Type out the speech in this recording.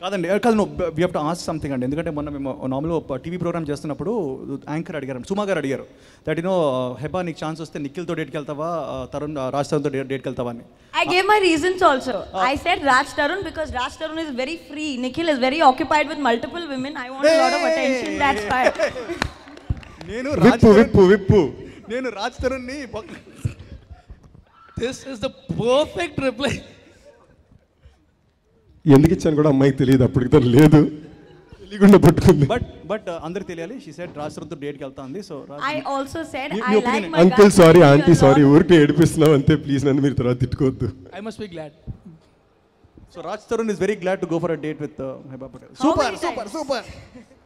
కాదండి eh, కాదు we have to ask something అండి ఎందుకంటే మొన్న మేము నార్మల్గా టీవీ ప్రోగ్రామ్ చేస్తున్నప్పుడు యాంకర్ అడిగారు సుమా గారు అడిగారు దట్ యూనో హెబా నీకు ఛాన్స్ వస్తే నిఖిల్తో డేట్కి వెళ్తావా uh, తరుణ్ uh, రాజ్ తరుణ్తో డేట్ డేట్కి వెళ్తావా అని I gave my reasons also. I said Raj Tarun because Raj Tarun is very free. Nikhil is very occupied with multiple women. I want a lot of attention. That's why. నేను విప్పు విప్పు విప్పు నేను రాజ్ తరుణ్ని this is the perfect reply ఎందుకు ఇచ్చాను కూడా అమ్మాయికి తెలియదు అప్పటికి తను లేదు తెలియకుండా పట్టుకుంది బట్ బట్ అందరికి తెలియాలి షీ సెడ్ రాజ్ తరుణ్తో డేట్కి వెళ్తా ఉంది so I also said You- I you like opinion- my uncle guys sorry to be aunty a sorry lot- ఊరికే ఏడిపిస్తున్నాం అంతే ప్లీజ్ నన్ను మీరు తర్వాత తిట్టుకోవద్దు I must be glad so Raj Tarun is very glad to go for a date with Heba Patel super many super times? Super